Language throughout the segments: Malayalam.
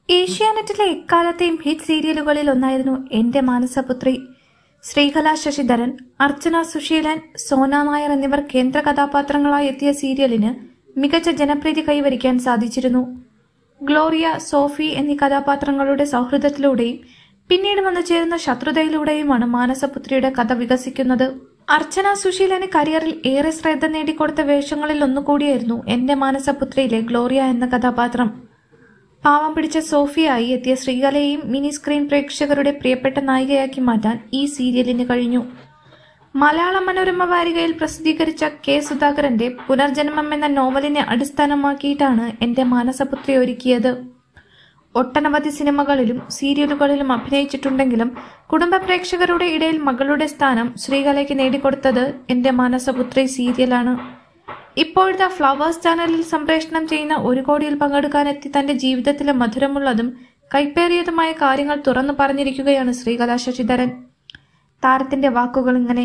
ഏഷ്യാനെറ്റിലെ എക്കാലത്തെയും ഹിറ്റ് സീരിയലുകളിൽ ഒന്നായിരുന്നു എന്റെ മാനസപുത്രി ശ്രീകല ശശിധരൻ അർച്ചന സുശീലൻ സോന നായർ എന്നിവർ കേന്ദ്ര കഥാപാത്രങ്ങളായി എത്തിയ സീരിയലിന് മികച്ച ജനപ്രീതി കൈവരിക്കാൻ സാധിച്ചിരുന്നു ഗ്ലോറിയ സോഫി എന്നീ കഥാപാത്രങ്ങളുടെ സൗഹൃദത്തിലൂടെയും പിന്നീട് വന്നു ചേരുന്ന ശത്രുതയിലൂടെയുമാണ് മാനസപുത്രിയുടെ കഥ വികസിക്കുന്നത് അർച്ചന സുശീലന് കരിയറിൽ ഏറെ ശ്രദ്ധ നേടിക്കൊടുത്ത വേഷങ്ങളിൽ ഒന്നുകൂടിയായിരുന്നു എന്റെ മാനസപുത്രിയിലെ ഗ്ലോറിയ എന്ന കഥാപാത്രം പാവം പിടിച്ച സോഫിയായി എത്തിയ ശ്രീകലയെയും മിനി സ്ക്രീൻ പ്രേക്ഷകരുടെ പ്രിയപ്പെട്ട നായികയാക്കി മാറ്റാൻ ഈ സീരിയലിന് കഴിഞ്ഞു മലയാള മനോരമ വാരികയിൽ പ്രസിദ്ധീകരിച്ച കെ സുധാകരന്റെ പുനർജന്മം എന്ന നോവലിനെ അടിസ്ഥാനമാക്കിയിട്ടാണ് എന്റെ മാനസപുത്രി ഒരുക്കിയത് ഒട്ടനവധി സിനിമകളിലും സീരിയലുകളിലും അഭിനയിച്ചിട്ടുണ്ടെങ്കിലും കുടുംബ പ്രേക്ഷകരുടെ ഇടയിൽ മകളുടെ സ്ഥാനം ശ്രീകലയ്ക്ക് നേടിക്കൊടുത്തത് എന്റെ മാനസപുത്രി സീരിയലാണ് ഇപ്പോഴത്തെ ഫ്ലവേഴ്സ് ചാനലിൽ സംപ്രേഷണം ചെയ്യുന്ന ഒരു കോടിയിൽ പങ്കെടുക്കാനെത്തി തന്റെ ജീവിതത്തിലെ മധുരമുള്ളതും കൈപ്പേറിയതുമായ കാര്യങ്ങൾ തുറന്നു പറഞ്ഞിരിക്കുകയാണ് ശ്രീകല ശശിധരൻ താരത്തിന്റെ വാക്കുകൾ ഇങ്ങനെ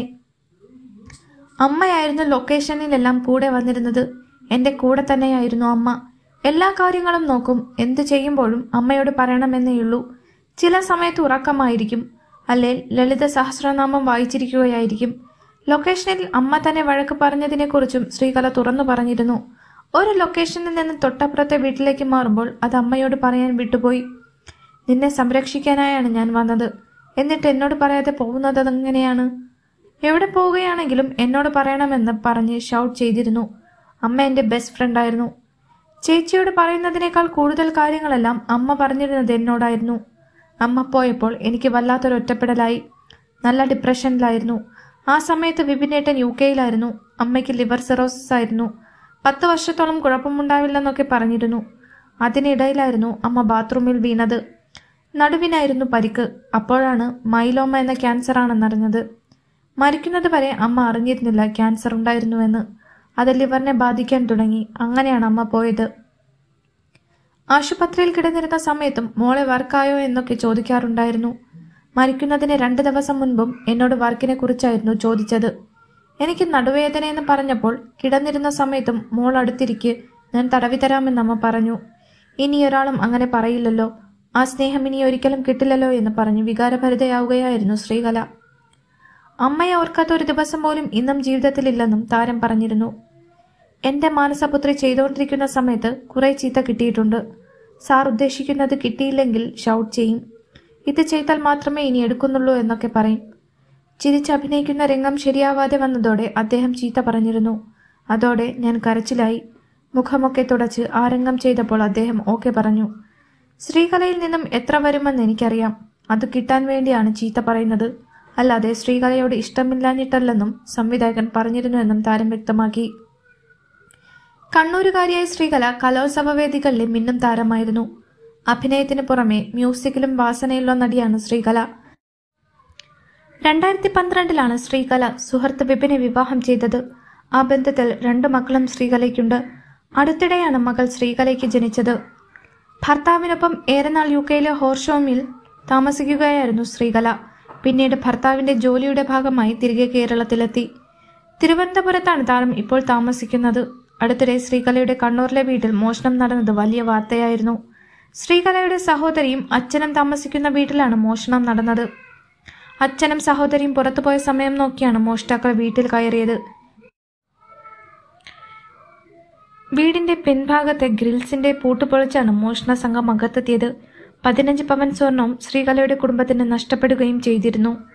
അമ്മയായിരുന്നു ലൊക്കേഷനിലെല്ലാം കൂടെ വന്നിരുന്നത് എന്റെ കൂടെ തന്നെയായിരുന്നു അമ്മ എല്ലാ കാര്യങ്ങളും നോക്കും എന്തു ചെയ്യുമ്പോഴും അമ്മയോട് പറയണമെന്നേയുള്ളൂ ചില സമയത്ത് ഉറക്കമായിരിക്കും അല്ലെ ലളിത സഹസ്രനാമം വായിച്ചിരിക്കുകയായിരിക്കും ലൊക്കേഷനിൽ അമ്മ തന്നെ വഴക്ക് പറഞ്ഞതിനെക്കുറിച്ചും ശ്രീകല തുറന്നു പറഞ്ഞിരുന്നു ഒരു ലൊക്കേഷനിൽ നിന്ന് തൊട്ടപ്പുറത്തെ വീട്ടിലേക്ക് മാറുമ്പോൾ അത് അമ്മയോട് പറയാൻ വിട്ടുപോയി നിന്നെ സംരക്ഷിക്കാനായാണ് ഞാൻ വന്നത് എന്നിട്ട് എന്നോട് പറയാതെ പോകുന്നത് അതെങ്ങനെയാണ് എവിടെ പോവുകയാണെങ്കിലും എന്നോട് പറയണമെന്ന് പറഞ്ഞ് ഷൗട്ട് ചെയ്തിരുന്നു അമ്മ എൻ്റെ ബെസ്റ്റ് ഫ്രണ്ടായിരുന്നു ചേച്ചിയോട് പറയുന്നതിനേക്കാൾ കൂടുതൽ കാര്യങ്ങളെല്ലാം അമ്മ പറഞ്ഞിരുന്നത് എന്നോടായിരുന്നു അമ്മ പോയപ്പോൾ എനിക്ക് വല്ലാത്തൊരു ഒറ്റപ്പെടലായി നല്ല ഡിപ്രഷനിലായിരുന്നു ആ സമയത്ത് വിപിനേട്ടൻ യു കെയിലായിരുന്നു അമ്മയ്ക്ക് ലിവർ സിറോസിസ് ആയിരുന്നു പത്ത് വർഷത്തോളം കുഴപ്പമുണ്ടാവില്ലെന്നൊക്കെ പറഞ്ഞിരുന്നു അതിനിടയിലായിരുന്നു അമ്മ ബാത്റൂമിൽ വീണത് നടുവിനായിരുന്നു പരിക്ക് അപ്പോഴാണ് മൈലോമ എന്ന ക്യാൻസർ ആണെന്നറിഞ്ഞത് മരിക്കുന്നത് വരെ അമ്മ അറിഞ്ഞിരുന്നില്ല ക്യാൻസർ ഉണ്ടായിരുന്നുവെന്ന് അത് ലിവറിനെ ബാധിക്കാൻ തുടങ്ങി അങ്ങനെയാണ് അമ്മ പോയത് ആശുപത്രിയിൽ കിടന്നിരുന്ന സമയത്തും മോളെ വർക്കായോ എന്നൊക്കെ ചോദിക്കാറുണ്ടായിരുന്നു മരിക്കുന്നതിന് രണ്ട് ദിവസം മുൻപും എന്നോട് വർക്കിനെ കുറിച്ചായിരുന്നു ചോദിച്ചത് എനിക്ക് നടുവേദനയെന്ന് പറഞ്ഞപ്പോൾ കിടന്നിരുന്ന സമയത്തും മോൾ അടുത്തിരിക്ക് ഞാൻ തടവി തരാമെന്ന് അമ്മ പറഞ്ഞു ഇനി ഒരാളും അങ്ങനെ പറയില്ലല്ലോ ആ സ്നേഹം ഇനി ഒരിക്കലും കിട്ടില്ലല്ലോ എന്ന് പറഞ്ഞ് വികാരഭരിതയാവുകയായിരുന്നു ശ്രീകല അമ്മയെ ഓർക്കാത്ത ഒരു ദിവസം പോലും ഇന്നും ജീവിതത്തിലില്ലെന്നും താരം പറഞ്ഞിരുന്നു എന്റെ മാനസപുത്രി ചെയ്തുകൊണ്ടിരിക്കുന്ന സമയത്ത് കുറെ ചീത്ത കിട്ടിയിട്ടുണ്ട് സാർ ഉദ്ദേശിക്കുന്നത് കിട്ടിയില്ലെങ്കിൽ ഷൗട്ട് ചെയ്യും ഇത് ചെയ്താൽ മാത്രമേ ഇനി എടുക്കുന്നുള്ളൂ എന്നൊക്കെ പറയും ചിരിച്ചഭിനയിക്കുന്ന രംഗം ശരിയാവാതെ വന്നതോടെ അദ്ദേഹം ചീത്ത പറഞ്ഞിരുന്നു അതോടെ ഞാൻ കരച്ചിലായി മുഖമൊക്കെ തുടച്ച് ആ രംഗം ചെയ്തപ്പോൾ അദ്ദേഹം ഓക്കെ പറഞ്ഞു ശ്രീകലയിൽ നിന്നും എത്ര വരുമെന്ന് എനിക്കറിയാം അത് കിട്ടാൻ വേണ്ടിയാണ് ചീത്ത പറയുന്നത് അല്ലാതെ ശ്രീകലയോട് ഇഷ്ടമില്ലാഞ്ഞിട്ടല്ലെന്നും സംവിധായകൻ പറഞ്ഞിരുന്നുവെന്നും താരം വ്യക്തമാക്കി കണ്ണൂരുകാരിയായ ശ്രീകല കലോത്സവ വേദികളിലെ മിന്നും താരമായിരുന്നു അഭിനയത്തിന് പുറമെ മ്യൂസിക്കിലും വാസനയുള്ള നടിയാണ് ശ്രീകല രണ്ടായിരത്തി പന്ത്രണ്ടിലാണ് ശ്രീകല സുഹൃത്ത് വിപിനെ വിവാഹം ചെയ്തത് ആ ബന്ധത്തിൽ രണ്ടു മക്കളും ശ്രീകലയ്ക്കുണ്ട് അടുത്തിടെയാണ് മകൾ ശ്രീകലയ്ക്ക് ജനിച്ചത് ഭർത്താവിനൊപ്പം ഏറെനാൾ യു കെയിലെ ഹോർഷോമിൽ താമസിക്കുകയായിരുന്നു ശ്രീകല പിന്നീട് ഭർത്താവിന്റെ ജോലിയുടെ ഭാഗമായി തിരികെ കേരളത്തിലെത്തി തിരുവനന്തപുരത്താണ് താരം ഇപ്പോൾ താമസിക്കുന്നത് അടുത്തിടെ ശ്രീകലയുടെ കണ്ണൂരിലെ വീട്ടിൽ മോഷണം നടന്നത് വലിയ വാർത്തയായിരുന്നു ശ്രീകലയുടെ സഹോദരിയും അച്ഛനും താമസിക്കുന്ന വീട്ടിലാണ് മോഷണം നടന്നത് അച്ഛനും സഹോദരിയും പുറത്തുപോയ സമയം നോക്കിയാണ് മോഷ്ടാക്കൾ വീട്ടിൽ കയറിയത് വീടിന്റെ പിൻഭാഗത്തെ ഗ്രിൽസിന്റെ പൂട്ടുപൊളിച്ചാണ് മോഷണ സംഘം അകത്തെത്തിയത് പതിനഞ്ച് പവൻ സ്വർണവും ശ്രീകലയുടെ കുടുംബത്തിന് നഷ്ടപ്പെടുകയും ചെയ്തിരുന്നു